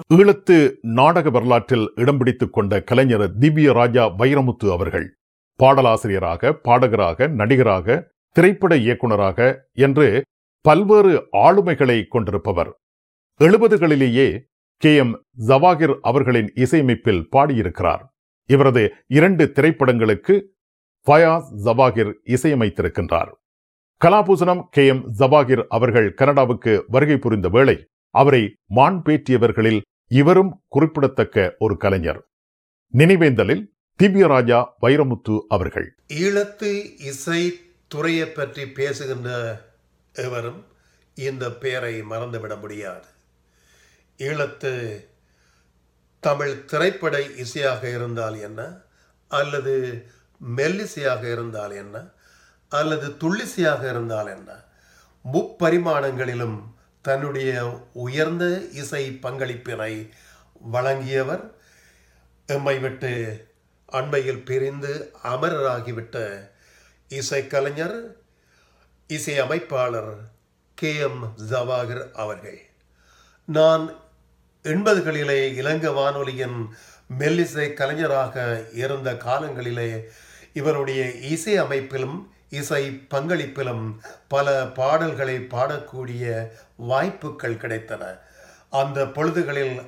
ஈழத்து நாடக வரலாற்றில் இடம் பிடித்துக் கொண்ட கலைஞர் திவ்ய ராஜா வைரமுத்து அவர்கள் பாடலாசிரியராக பாடகராக நடிகராக திரைப்பட இயக்குனராக என்று பல்வேறு ஆளுமைகளை கொண்டிருப்பவர் எழுபதுகளிலேயே கே எம் ஜவாகிர் அவர்களின் இசையமைப்பில் பாடியிருக்கிறார் இவரது இரண்டு திரைப்படங்களுக்கு ஃபயாஸ் ஜவாகிர் இசையமைத்திருக்கின்றார் கலாபூசணம் கே எம் ஜவாகிர் அவர்கள் கனடாவுக்கு வருகை புரிந்த வேளை அவரை மான் பேற்றியவர்களில் இவரும் குறிப்பிடத்தக்க ஒரு கலைஞர் நினைவேந்தலில் திவ்யராஜா வைரமுத்து அவர்கள் ஈழத்து இசை துறையை பற்றி பேசுகின்ற எவரும் இந்த பெயரை மறந்துவிட முடியாது ஈழத்து தமிழ் திரைப்பட இசையாக இருந்தால் என்ன அல்லது மெல்லிசையாக இருந்தால் என்ன அல்லது துள்ளிசையாக இருந்தால் என்ன முப்பரிமாணங்களிலும் தன்னுடைய உயர்ந்த இசை பங்களிப்பினை வழங்கியவர் எம்மை விட்டு அண்மையில் பிரிந்து அமரராகிவிட்ட இசைக்கலைஞர் இசையமைப்பாளர் கே எம் ஜவாகர் அவர்கள் நான் எண்பதுகளிலே இலங்கை வானொலியின் மெல்லிசை கலைஞராக இருந்த காலங்களிலே இவருடைய இசை அமைப்பிலும் இசை பங்களிப்பிலும் பல பாடல்களை பாடக்கூடிய வாய்ப்புகள் கிடைத்தன அந்த பொழுதுகளில்